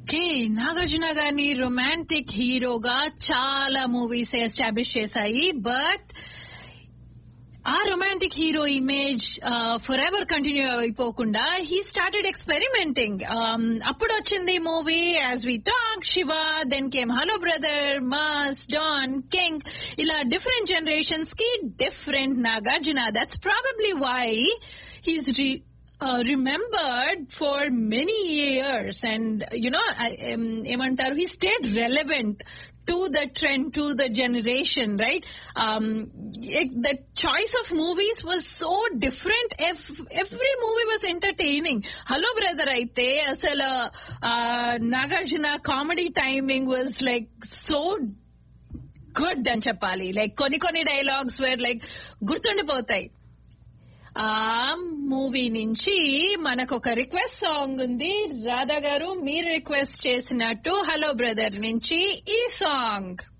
okay Nagarjuna గారిని romantic హీరోగా చాలా మూవీస్ ఎస్టాబ్లిష్ చేశాయి బట్ ఆ romantic hero image for ever continue అయిపోకుండా హీ స్టార్టెడ్ ఎక్స్పెరిమెంటింగ్ అప్పుడు వచ్చింది movie as we talk Shiva then came hello brother mass don king ఇలా డిఫరెంట్ జనరేషన్స్ కి different Nagarjuna that's probably why he's uh, remembered for many years and you know I- um, ఏమంటారు he stayed relevant to the trend to the generation right um, it, the choice of movies was so different Ev- every movie was entertaining hello brother అయితే అసలు Nagarjuna comedy timing was like so good అని చెప్పాలి like కొన్ని కొన్ని dialogues wear like గుర్తుండిపోతాయి ఆ movie నుంచి మనకు ఒక రిక్వెస్ట్ సాంగ్ ఉంది రాధా గారు మీరు రిక్వెస్ట్ చేసినట్టు హలో బ్రదర్ నుంచి ఈ సాంగ్